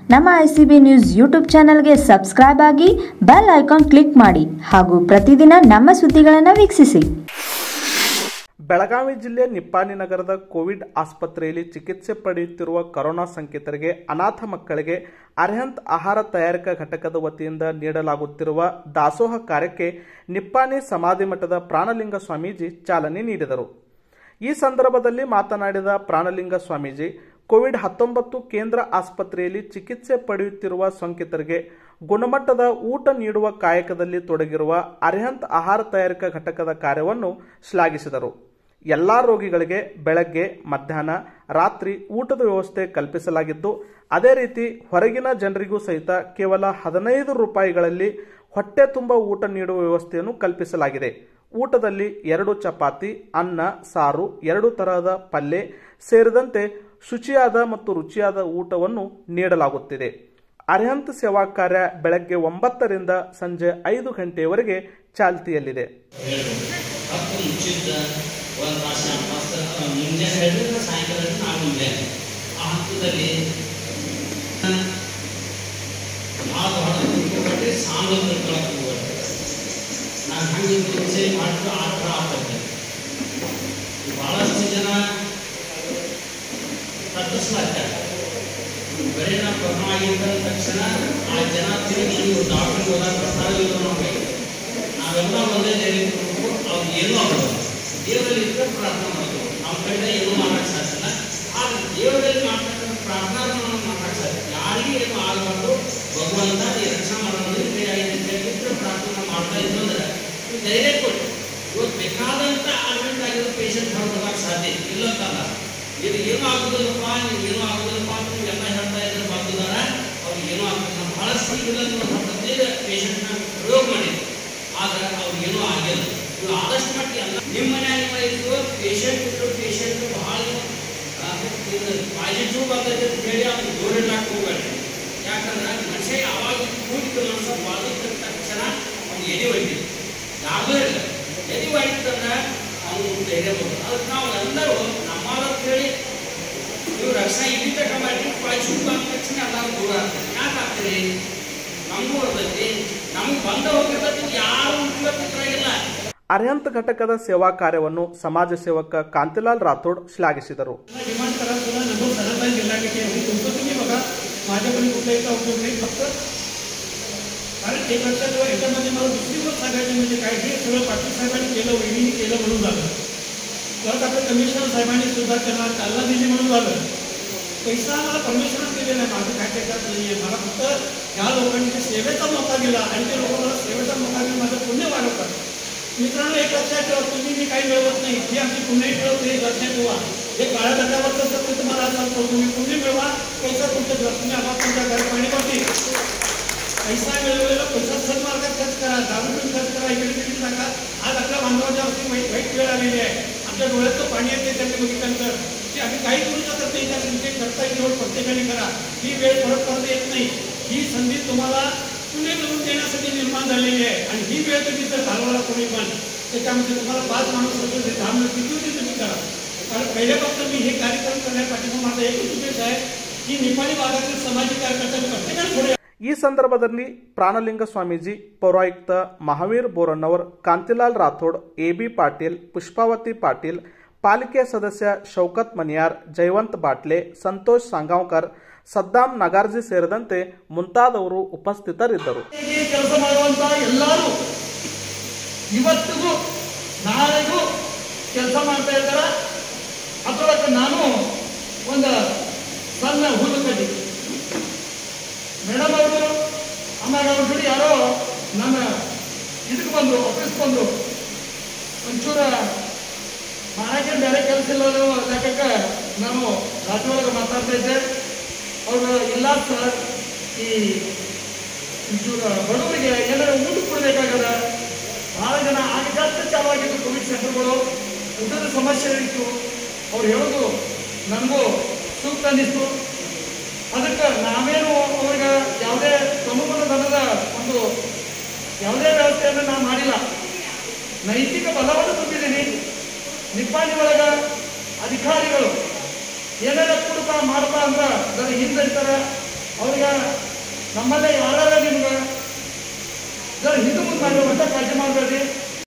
ನಮ್ಮ I C B news YouTube ಚಾನಲ್ಗೆ subscribe ಆಗಿ ಬೆಲ್ ಐಕಾನ್ ಕ್ಲಿಕ್ ಮಾಡಿ ಹಾಗೂ ಪ್ರತಿದಿನ ನಮ್ಮ ಸುದ್ದಿಗಳನ್ನು ವೀಕ್ಷಿಸಿ ಬೆಳಗಾವಿ ಜಿಲ್ಲೆ ನಿಪ್ಪಾಣಿ ನಗರದ ಕೋವಿಡ್ ಆಸ್ಪತ್ರೆಯಲ್ಲಿ ಚಿಕಿತ್ಸೆ ಪಡೆಯುತ್ತಿರುವ ಕೊರೋನಾ ಸೋಂಕಿತರಿಗೆ ಅನಾಥ ಮಕ್ಕಳಿಗೆ ಅರ್ಹಂತ್ ಆಹಾರ ತಯಾರಿಕಾ ಘಟಕದ ವತಿಯಿಂದ ನೀಡಲಾಗುತ್ತಿರುವ ದಾಸೋಹ ಕಾರ್ಯಕ್ಕೆ ನಿಪ್ಪಾಣಿ ಸಮಾಧಿ ಮಠದ ಪ್ರಾಣಲಿಂಗ ಸ್ವಾಮೀಜಿ ಚಾಲನೆ ನೀಡಿದರು ಈ ಸಂದರ್ಭದಲ್ಲಿ ಮಾತನಾಡಿದ ಪ್ರಾಣಲಿಂಗ ಸ್ವಾಮೀಜಿ ಕೋವಿಡ್ ಹತ್ತೊಂಬತ್ತು ಕೇಂದ್ರ ಆಸ್ಪತ್ರೆಯಲ್ಲಿ ಚಿಕಿತ್ಸೆ ಪಡೆಯುತ್ತಿರುವ ಸೋಂಕಿತರಿಗೆ ಗುಣಮಟ್ಟದ ಊಟ ನೀಡುವ ಕಾಯಕದಲ್ಲಿ ತೊಡಗಿರುವ ಅರ್ಹಂತ್ ಆಹಾರ ತಯಾರಿಕಾ ಘಟಕದ ಕಾರ್ಯವನ್ನು ಶ್ಲಾಘಿಸಿದರು ಎಲ್ಲ ರೋಗಿಗಳಿಗೆ ಬೆಳಗ್ಗೆ ಮಧ್ಯಾಹ್ನ ರಾತ್ರಿ ಊಟದ ವ್ಯವಸ್ಥೆ ಕಲ್ಪಿಸಲಾಗಿದ್ದು ಅದೇ ರೀತಿ ಹೊರಗಿನ ಜನರಿಗೂ ಸಹಿತ ಕೇವಲ ಹದಿನೈದು ರೂಪಾಯಿಗಳಲ್ಲಿ ಹೊಟ್ಟೆ ತುಂಬ ಊಟ ನೀಡುವ ವ್ಯವಸ್ಥೆಯನ್ನು ಕಲ್ಪಿಸಲಾಗಿದೆ ಊಟದಲ್ಲಿ ಎರಡು ಚಪಾತಿ ಅನ್ನ ಸಾರು ಎರಡು ತರಹದ ಪಲ್ಯ ಸೇರಿದಂತೆ ಶುಚಿಯಾದ ಮತ್ತು ರುಚಿಯಾದ ಊಟವನ್ನು ನೀಡಲಾಗುತ್ತಿದೆ ಅರ್ಹಂತ್ ಸೇವಾ ಕಾರ್ಯ ಬೆಳಗ್ಗೆ ಒಂಬತ್ತರಿಂದ ಸಂಜೆ ಐದು ಗಂಟೆಯವರೆಗೆ ಚಾಲ್ತಿಯಲ್ಲಿದೆ ಹತ್ತು ಮುಚ್ಚಿದ್ದ ಒಂದು ತಾಸು ತಾಸು ಮುಂಜಾನೆ ಹೇಳಿದ್ರೆ ಸಾಯಂಕಾಲ ಹೇಳಿದ್ರೆ ನಾವು ಮುಂಜಾನೆ ಆ ಹಂತದಲ್ಲಿ ಭಾಳ ಭಾಳ ತಿಳ್ಕೊಬೇಡ್ರಿ ಸಾಂಬಾರು ತಿಳ್ಕೊಳಕ್ಕೆ ಹೋಗ್ಬೇಡ್ರಿ ನಾನು ಹಂಗೆ ಹಿಂಸೆ ಮಾಡಿದ್ರು ಆ ಥರ ಆಗ್ತದೆ ಭಾಳಷ್ಟು ಜನ ತಪ್ಪಿಸ್ಲಾಗ್ತಾರೆ ಬರೀ ನಾವು ಕೊರೋನಾ ಆಗಿದ್ದ ತಕ್ಷಣ ಆ ಜನ ತಿರುಗಿ ನೀವು ಡಾಕ್ಟ್ರಿಗೆ ಹೋದಾಗ ಪ್ರಸಾದ ಇಲ್ಲ ನೋಡ್ಬೇಕು ನಾವೆಲ್ಲ ಒಂದೇ ಧೈರ್ಯ ಅವ್ರು ಏನೂ ಆಗೋದು ದೇವರಲ್ಲಿ ಇದ್ರೆ ಪ್ರಾರ್ಥನೆ ಮಾಡೋದು ನಮ್ಮ ಕಡೆ ಏನೂ ಮಾಡಕ್ಕೆ ಸಾಧ್ಯಲ್ಲ ಆದ್ರೆ ದೇವರಲ್ಲಿ ಮಾಡ್ತಕ್ಕಂಥ ಪ್ರಾರ್ಥನೆ ನಾವು ಮಾಡಕ್ಕೆ ಸಾಧ್ಯ ಯಾರಿಗೂ ಏನು ಆಗಬಾರ್ದು ಭಗವಂತ ಈ ರಕ್ಷಣೆ ಮಾಡೋದು ಇದ್ರೆ ಪ್ರಾರ್ಥನೆ ಮಾಡ್ತಾ ಇದ್ದು ಅಂದ್ರೆ ನೀವು ಧೈರ್ಯ ಕೊಟ್ಟು ಇವತ್ತು ಬೇಕಾದಂಥ ಅಡ್ಮಿಟ್ ಆಗಿರೋ ಪೇಷಂಟ್ ಹೊರಗೆ ಸಾಧ್ಯ ಇಲ್ಲ ಅಂತಲ್ಲ ಇದು ಏನೂ ಆಗುದಿಲ್ಲಪ್ಪ ನೀವು ಏನೂ ಆಗುದಿಲ್ಲಪ್ಪ ಅಂತ ನೀವೆಲ್ಲ ಹೇಳ್ತಾ ಇದ್ರೆ ಬಂದಿದ್ದಾರೆ ಅವ್ರಿಗೆ ಏನೂ ಆಗ್ತದೆ ನಾವು ಬಹಳಷ್ಟು ಇಲ್ಲ ಅಂತ ಪೇಷಂಟ್ನ ಪ್ರಯೋಗ ಮಾಡಿದ್ವಿ ಆದ್ರೆ ಅವ್ರಿಗೇನೂ ಆಗಿಲ್ಲ ನೀವು ಆದಷ್ಟು ಮಟ್ಟಿಗೆ ಅಲ್ಲ ನಿಮ್ಮ ಮನ್ಯಾಗ ಏನಾಯಿತು ಪೇಷಂಟ್ ಇದ್ರು ಪೇಷಂಟ್ ಭಾಳ ಪಾಸಿಟಿವ್ ಬರ್ತೈತೆ ಅಂತ ಹೇಳಿ ಅವ್ನು ದೂರಿಡ್ಲಾಕ್ ಹೋಗ್ಬೇಡ್ರಿ ಯಾಕಂದ್ರೆ ಮನುಷ್ಯ ಯಾವಾಗ ಕೂಡಿದ ಮನುಷ್ಯ ಬಾಧಿಸಿದ ತಕ್ಷಣ ಅವ್ನು ಎದೆ ಒಯ್ತೀವಿ ಯಾವ್ದೂ ಇಲ್ಲ ಎದೆ ಒಯ್ತಂದ್ರೆ ಅವನು ಧೈರ್ಯ ಬರ್ತದೆ ಅದಕ್ಕೆ ನಾವು ಎಲ್ಲರೂ ನಮ್ಮಂತ ಹೇಳಿ ನೀವು ರಕ್ಷಣೆ ಇಲ್ಲಿ ತಕ ಮಾಡಿ ಪಾಸಿಟಿವ್ ಬಂದ ತಕ್ಷಣ ಎಲ್ಲರೂ ದೂರ ಆಗ್ತಾರೆ ಯಾಕೆ ಆಗ್ತೀರಿ ನಮಗೂ ಬರ್ತೈತಿ ನಮ್ಗೆ ಬಂದ ಹೋಗಿರ್ತೈತಿ ಯಾರು ಉಪಯೋಗಿಲ್ಲ ಅರ್ಹಂತ್ ಘಟಕದ ಸೇವಾ ಕಾರ್ಯವನ್ನು ಸಮಾಜ ಸೇವಕ ಕಾಂತಿಲಾಲ್ ರಾಥೋಡ್ ಶ್ಲಾಘಿಸಿದರು डिमांड करा तुला नंबर सणाचा जिल्हा किती आहे तुमचं तुम्ही बघा माझ्याकडे कुठलाही का उपयोग नाही फक्त कारण एक लक्षात ठेवा याच्यामध्ये मला दुसरी गोष्ट सांगायची म्हणजे काय हे सगळं पाटील साहेबांनी केलं वहिनीने केलं म्हणून झालं परत आपल्या कमिशनर साहेबांनी सुद्धा त्यांना चालना दिली म्हणून झालं पैसा मला परमेश्वरच दिलेला आहे माझं काय त्याच्यात नाही आहे मला फक्त ह्या लोकांनी ते सेवेचा मौका दिला आणि ते लोक मला सेवेचा मौका देऊन माझं पुण्य वाढवतात मित्रांनो एक लक्षात ठेवा तुम्ही मी काही मिळवत नाही ही आमची पुण्य मिळवते हे लक्षात ठेवा हे काळ्या धंद्यावरचं सत्य तुम्हाला आज सांगतो तुम्ही पुण्य मिळवा पैसा तुमच्या घर तुम्ही आम्हाला तुमच्या घर पाणी पाठी पैसा मिळवलेला पैसा सन्मार्गात खर्च करा दारू पिऊन खर्च करा इकडे तिकडे टाका आज आपल्या बांधवाच्यावरती वाईट वाईट वेळ आलेली आहे आमच्या डोळ्यातलं पाणी येते त्यांनी बघितल्यानंतर की आम्ही काही करू शकत नाही त्या संधी करता येईल एवढं प्रत्येकाने करा ही वेळ परत परत येत नाही ही संधी तुम्हाला पुणे करून देण्यासाठी निर्माण झालेली आहे आणि ही वेळ तुम्ही जर घालवला कोणी पण त्याच्यामध्ये तुम्हाला पाच माणूस होते ते दहा मिनिट किती होते तुम्ही करा कारण पहिल्यापासून मी हे कार्यक्रम करण्यासाठी माझा एकच उद्देश आहे की नेपाळी भागातील सामाजिक कार्यकर्ते प्रत्येकाने पुढे ಈ ಸಂದರ್ಭದಲ್ಲಿ ಪ್ರಾಣಲಿಂಗ ಸ್ವಾಮೀಜಿ ಪೌರಾಯುಕ್ತ ಮಹಾವೀರ್ ಬೋರಣ್ಣವರ್ ಕಾಂತಿಲಾಲ್ ರಾಥೋಡ್ ಎಬಿ ಪಾಟೀಲ್ ಪುಷ್ಪಾವತಿ ಪಾಟೀಲ್ ಪಾಲಿಕೆ ಸದಸ್ಯ ಶೌಕತ್ ಮನಿಯಾರ್ ಜಯವಂತ್ ಬಾಟ್ಲೆ ಸಂತೋಷ್ ಸಾಂಗಾಂವ್ಕರ್ ಸದ್ದಾಂ ನಗಾರ್ಜಿ ಸೇರಿದಂತೆ ಮುಂತಾದವರು ಉಪಸ್ಥಿತರಿದ್ದರು ಈ ಕೆಲಸ ಮಾಡುವಂತ ಎಲ್ಲರೂ ಇವತ್ತಿಗೂ ನಾಳೆಗೂ ಕೆಲಸ ಮಾಡ್ತಾ ಇದ್ದಾರ ಅದರೊಳಗೆ ನಾನು ಒಂದು ಸಣ್ಣ ಹುಲ್ಲು ಕಡ್ಡಿ ಮೇಡಮ್ ಅವರು ಆಮೇಲೆ ಅವ್ರ ಜೋಡಿ ಯಾರೋ ನನ್ನ ಇದಕ್ಕೆ ಬಂದರು ಆಫೀಸ್ ಬಂದರು ಒಂಚೂರ ಮಾಡಕ್ಕೆ ಬೇರೆ ಕೆಲಸ ಇಲ್ಲ ಅನ್ನೋ ಲೆಕ್ಕಕ್ಕೆ ನಾನು ರಾಜ್ಯೊಳಗೆ ಮಾತಾಡ್ತಾ ಇದ್ದೆ ಅವರು ಇಲ್ಲ ಸರ್ ಈ ಒಂಚೂರ ಬಡವರಿಗೆ ಏನಾದ್ರು ಊಟ ಕೊಡಬೇಕಾಗದ ಭಾಳ ಜನ ಆಗ ಜಾಸ್ತಿ ಚಾಲಾಗಿತ್ತು ಕೋವಿಡ್ ಸೆಂಟರ್ಗಳು ಊಟದ ಸಮಸ್ಯೆ ಇತ್ತು ಅವ್ರು ಹೇಳೋದು ನನಗೂ ಸೂಕ್ತ ಅನ್ನಿಸ್ತು ಅದಕ್ಕೆ ನಾವೇನು ಅವ್ರಿಗೆ ಯಾವುದೇ ಪ್ರಮುಖ ಧನದ ಒಂದು ಯಾವುದೇ ವ್ಯವಸ್ಥೆಯನ್ನು ನಾನು ಮಾಡಿಲ್ಲ ನೈತಿಕ ಬಲವನ್ನು ತುಂಬಿದ್ದೀನಿ ನಿಪ್ಪಾಣಿ ಒಳಗ ಅಧಿಕಾರಿಗಳು ಏನಾರ ಕುಡುಪ ಮಾಡಪ್ಪ ಅಂದ್ರೆ ಅದರ ಹಿಂದಿರ್ತಾರೆ ಅವ್ರಿಗೆ ನಮ್ಮಲ್ಲೇ ಯಾರು ನಿಮ್ಗೆ जर हिंदू मुसलमान काळजी मारत